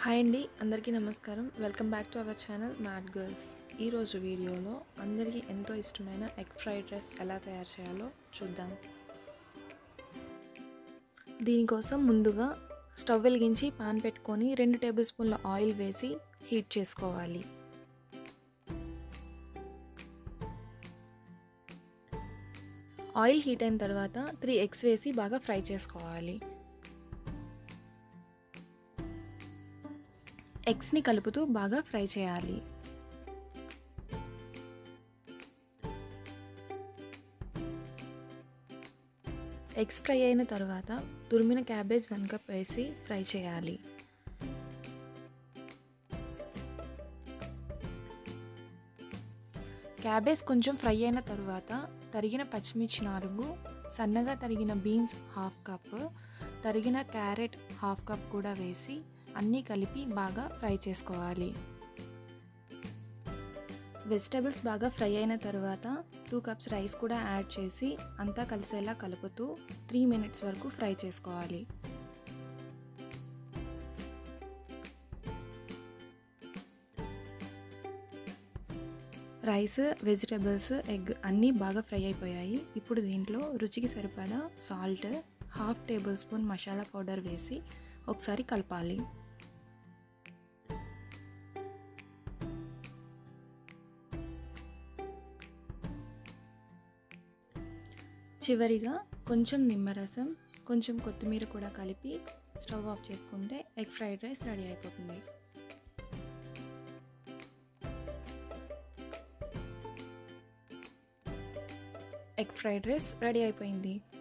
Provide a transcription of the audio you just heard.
hi అండి అందరికీ నమస్కారం welcome back to our channel mad girls ఈరోజు వీడియోలో అందరికీ ఎంతో ఇష్టమైన ఎగ్ ఫ్రైడ్ రైస్ ఎలా తయారు చేయాలో చూద్దాం దీనికోసం ముందుగా స్టవ్ వెలిగించి పాన్ పెట్టుకొని రెండు టేబుల్ స్పూన్ల ఆయిల్ వేసి హీట్ చేసుకోవాలి ఆయిల్ హీట్ అయిన తర్వాత త్రీ ఎగ్స్ వేసి బాగా ఫ్రై చేసుకోవాలి ఎగ్స్ని కలుపుతూ బాగా ఫ్రై చేయాలి ఎగ్స్ ఫ్రై అయిన తర్వాత తురిమిన క్యాబేజ్ వన్ కప్ వేసి ఫ్రై చేయాలి క్యాబేజ్ కొంచెం ఫ్రై అయిన తర్వాత తరిగిన పచ్చిమిర్చి నాలుగు సన్నగా తరిగిన బీన్స్ హాఫ్ కప్ తరిగిన క్యారెట్ హాఫ్ కప్ కూడా వేసి అన్నీ కలిపి బాగా ఫ్రై చేసుకోవాలి వెజిటేబుల్స్ బాగా ఫ్రై అయిన తర్వాత టూ కప్స్ రైస్ కూడా యాడ్ చేసి అంతా కలిసేలా కలుపుతూ త్రీ మినిట్స్ వరకు ఫ్రై చేసుకోవాలి రైస్ వెజిటేబుల్స్ ఎగ్ అన్నీ బాగా ఫ్రై అయిపోయాయి ఇప్పుడు దీంట్లో రుచికి సరిపడా salt half tablespoon masala powder వేసి ఒకసారి కలపాలి చివరిగా కొంచెం నిమ్మరసం కొంచెం కొత్తిమీర కూడా కలిపి స్టవ్ ఆఫ్ చేసుకుంటే ఎగ్ ఫ్రైడ్ రైస్ రెడీ అయిపోతుంది ఎగ్ ఫ్రైడ్ రైస్ రెడీ అయిపోయింది